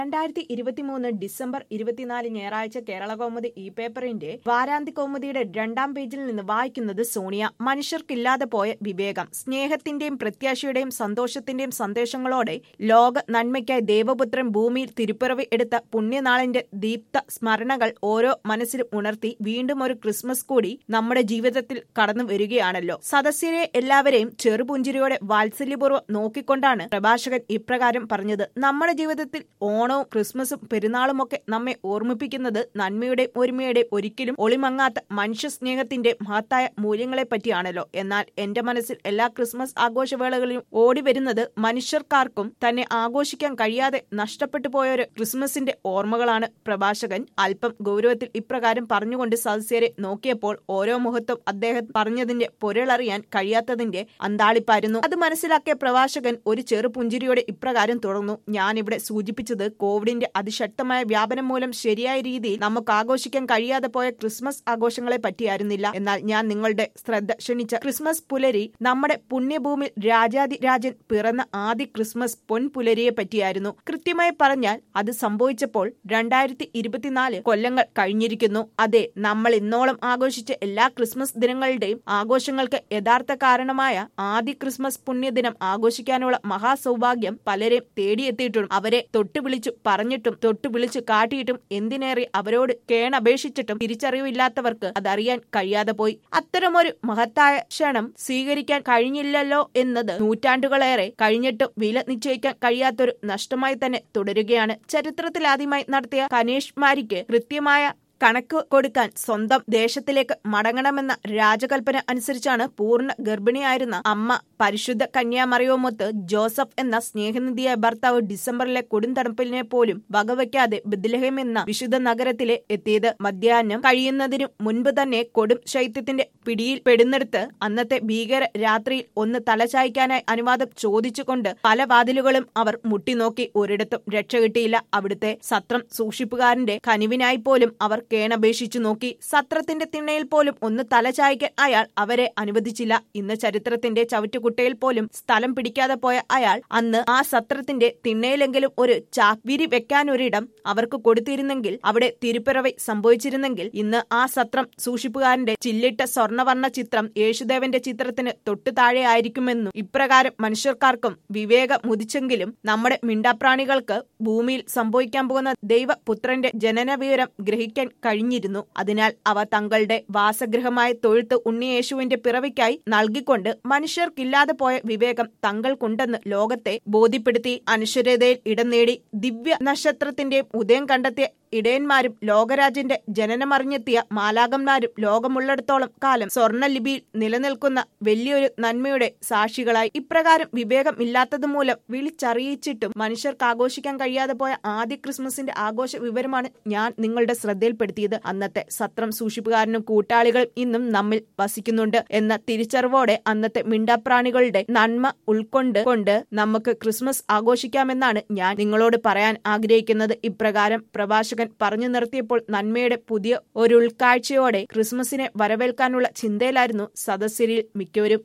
രണ്ടായിരത്തി ഇരുപത്തിമൂന്ന് ഡിസംബർ ഇരുപത്തിനാല് ഞായറാഴ്ച കേരള കൗമുദി ഇ പേപ്പറിന്റെ വാരാന്തി കൗമുദിയുടെ രണ്ടാം പേജിൽ നിന്ന് വായിക്കുന്നത് സോണിയ മനുഷ്യർക്കില്ലാതെ പോയ വിവേകം സ്നേഹത്തിന്റെയും പ്രത്യാശയുടെയും സന്തോഷത്തിന്റെയും സന്ദേശങ്ങളോടെ ലോക നന്മയ്ക്കായി ദേവപുത്രൻ ഭൂമിയിൽ തിരുപ്പിറവി എടുത്ത പുണ്യനാളിന്റെ ദീപ്ത സ്മരണകൾ ഓരോ മനസ്സിലും ഉണർത്തി വീണ്ടും ഒരു ക്രിസ്മസ് കൂടി നമ്മുടെ ജീവിതത്തിൽ കടന്നു വരികയാണല്ലോ സദസ്യരെ എല്ലാവരെയും ചെറുപുഞ്ചിരിയോടെ വാത്സല്യപൂർവ്വം നോക്കിക്കൊണ്ടാണ് പ്രഭാഷകൻ ഇപ്രകാരം പറഞ്ഞത് നമ്മുടെ ജീവിതത്തിൽ ഓണവും ക്രിസ്മസും പെരുന്നാളുമൊക്കെ നമ്മെ ഓർമ്മിപ്പിക്കുന്നത് നന്മയുടെയും ഒരുമയുടെയും ഒരിക്കലും ഒളിമങ്ങാത്ത മനുഷ്യ സ്നേഹത്തിന്റെ മഹത്തായ മൂല്യങ്ങളെ പറ്റിയാണല്ലോ എന്നാൽ എന്റെ മനസ്സിൽ എല്ലാ ക്രിസ്മസ് ആഘോഷവേളകളിലും ഓടി വരുന്നത് മനുഷ്യർക്കാർക്കും തന്നെ ആഘോഷിക്കാൻ കഴിയാതെ നഷ്ടപ്പെട്ടു പോയൊരു ക്രിസ്മസിന്റെ ഓർമ്മകളാണ് പ്രഭാഷകൻ അല്പം ഗൗരവത്തിൽ ഇപ്രകാരം പറഞ്ഞുകൊണ്ട് സദസ്യരെ നോക്കിയപ്പോൾ ഓരോ മുഖത്തും അദ്ദേഹം പറഞ്ഞതിന്റെ പൊരുളറിയാൻ കഴിയാത്തതിന്റെ അന്താളിപ്പായിരുന്നു അത് മനസ്സിലാക്കിയ പ്രഭാഷകൻ ഒരു ചെറു പുഞ്ചിരിയോടെ ഇപ്രകാരം തുടർന്നു ഞാനിവിടെ സൂചിപ്പിച്ചത് കോവിഡിന്റെ അതിശക്തമായ വ്യാപനം മൂലം ശരിയായ രീതിയിൽ നമുക്ക് ആഘോഷിക്കാൻ കഴിയാതെ പോയ ക്രിസ്മസ് ആഘോഷങ്ങളെ പറ്റിയായിരുന്നില്ല എന്നാൽ ഞാൻ നിങ്ങളുടെ ശ്രദ്ധ ക്ഷണിച്ച ക്രിസ്മസ് പുലരി നമ്മുടെ പുണ്യഭൂമിയിൽ രാജാതിരാജൻ പിറന്ന ആദ്യ ക്രിസ്മസ് പൊൻപുലരിയെ പറ്റിയായിരുന്നു കൃത്യമായി പറഞ്ഞാൽ അത് സംഭവിച്ചപ്പോൾ രണ്ടായിരത്തി ഇരുപത്തിനാല് കൊല്ലങ്ങൾ കഴിഞ്ഞിരിക്കുന്നു അതെ നമ്മൾ ഇന്നോളം ആഘോഷിച്ച എല്ലാ ക്രിസ്മസ് ദിനങ്ങളുടെയും ആഘോഷങ്ങൾക്ക് യഥാർത്ഥ കാരണമായ ആദ്യ ക്രിസ്മസ് പുണ്യദിനം ആഘോഷിക്കാനുള്ള മഹാസൗഭാഗ്യം പലരെയും തേടിയെത്തിയിട്ടും അവരെ തൊട്ടുവിളിച്ചു പറഞ്ഞിട്ടും തൊട്ടുവിളിച്ചു കാട്ടിയിട്ടും എന്തിനേറെ അവരോട് കേണപേക്ഷിച്ചിട്ടും തിരിച്ചറിവില്ലാത്തവർക്ക് അതറിയാൻ കഴിയാതെ പോയി അത്തരമൊരു മഹത്തായ ക്ഷണം സ്വീകരിക്കാൻ കഴിഞ്ഞില്ലല്ലോ എന്നത് നൂറ്റാണ്ടുകളേറെ കഴിഞ്ഞിട്ടും വില നിശ്ചയിക്കാൻ കഴിയാത്തൊരു നഷ്ടമായി തന്നെ തുടരുകയാണ് ചരിത്രത്തിലാദ്യമായി നടത്തിയ കനേഷ് മാരിക്ക് കൃത്യമായ കണക്ക് കൊടുക്കാൻ സ്വന്തം ദേശത്തിലേക്ക് മടങ്ങണമെന്ന രാജകൽപ്പന അനുസരിച്ചാണ് പൂർണ്ണ ഗർഭിണിയായിരുന്ന അമ്മ പരിശുദ്ധ കന്യാമറിയോമൊത്ത് ജോസഫ് എന്ന സ്നേഹനിധിയായ ഭർത്താവ് ഡിസംബറിലെ കൊടുന്തണുപ്പിനെ പോലും വകവയ്ക്കാതെ ബിദ്ലഹേം എന്ന വിശുദ്ധ നഗരത്തിലെ എത്തിയത് മധ്യാഹ്നം കഴിയുന്നതിനു മുൻപ് തന്നെ കൊടും ശൈത്യത്തിന്റെ പിടിയിൽ പെടുന്നിടത്ത് അന്നത്തെ ഭീകര രാത്രിയിൽ ഒന്ന് തലചായ്ക്കാനായി അനുവാദം ചോദിച്ചുകൊണ്ട് പല വാതിലുകളും അവർ മുട്ടിനോക്കി ഒരിടത്തും രക്ഷ കിട്ടിയില്ല അവിടുത്തെ സത്രം സൂക്ഷിപ്പുകാരന്റെ കനിവിനായി പോലും അവർ കേണപേക്ഷിച്ചു നോക്കി സത്രത്തിന്റെ തിണ്ണയിൽ പോലും ഒന്ന് തലചായ്ക്കാൻ അയാൾ അവരെ അനുവദിച്ചില്ല ഇന്ന് ചരിത്രത്തിന്റെ ചവിറ്റുകുട്ടയിൽ പോലും സ്ഥലം പിടിക്കാതെ പോയ അയാൾ അന്ന് ആ സത്രത്തിന്റെ തിണ്ണയിലെങ്കിലും ഒരു ചാക്വിരി വെക്കാനൊരിടം അവർക്ക് കൊടുത്തിരുന്നെങ്കിൽ അവിടെ തിരുപ്പിറവി സംഭവിച്ചിരുന്നെങ്കിൽ ഇന്ന് ആ സത്രം സൂക്ഷിപ്പുകാരന്റെ ചില്ലിട്ട സ്വർണവർണ്ണ ചിത്രം യേശുദേവന്റെ ചിത്രത്തിന് തൊട്ടു താഴെ ആയിരിക്കുമെന്നും ഇപ്രകാരം മനുഷ്യർക്കാർക്കും വിവേകമുദിച്ചെങ്കിലും നമ്മുടെ മിണ്ടാപ്രാണികൾക്ക് ഭൂമിയിൽ സംഭവിക്കാൻ പോകുന്ന ദൈവപുത്രന്റെ ജനന വിവരം ഗ്രഹിക്കാൻ കഴിഞ്ഞിരുന്നു അതിനാൽ അവ തങ്ങളുടെ വാസഗൃഹമായ തൊഴുത്ത് ഉണ്ണിയേശുവിന്റെ പിറവിക്കായി നൽകിക്കൊണ്ട് മനുഷ്യർക്കില്ലാതെ പോയ വിവേകം തങ്ങൾക്കുണ്ടെന്ന് ലോകത്തെ ബോധ്യപ്പെടുത്തി അനശ്വരതയിൽ ഇടം നേടി ദിവ്യ നക്ഷത്രത്തിന്റെയും ഉദയം കണ്ടെത്തിയ ഇടയന്മാരും ലോകരാജന്റെ ജനനമറിഞ്ഞെത്തിയ മാലാകന്മാരും ലോകമുള്ളിടത്തോളം കാലം സ്വർണ്ണലിപിയിൽ നിലനിൽക്കുന്ന വലിയൊരു നന്മയുടെ സാക്ഷികളായി ഇപ്രകാരം വിവേകം ഇല്ലാത്തതുമൂലം വിളിച്ചറിയിച്ചിട്ടും മനുഷ്യർക്ക് ആഘോഷിക്കാൻ കഴിയാതെ പോയ ആദ്യ ക്രിസ്മസിന്റെ ആഘോഷ വിവരമാണ് ഞാൻ നിങ്ങളുടെ ശ്രദ്ധയിൽപ്പെടുത്തിയത് അന്നത്തെ സത്രം സൂക്ഷിപ്പുകാരനും കൂട്ടാളികൾ ഇന്നും നമ്മിൽ വസിക്കുന്നുണ്ട് എന്ന തിരിച്ചറിവോടെ അന്നത്തെ മിണ്ടാപ്രാണികളുടെ നന്മ ഉൾക്കൊണ്ട് കൊണ്ട് നമുക്ക് ക്രിസ്മസ് ആഘോഷിക്കാമെന്നാണ് ഞാൻ നിങ്ങളോട് പറയാൻ ആഗ്രഹിക്കുന്നത് ഇപ്രകാരം പ്രഭാഷകൻ പറഞ്ഞു നിർത്തിയപ്പോൾ നന്മയുടെ പുതിയ ഒരു ഉൾക്കാഴ്ചയോടെ ക്രിസ്മസിനെ വരവേൽക്കാനുള്ള ചിന്തയിലായിരുന്നു സദസ്യരിൽ മിക്കവരും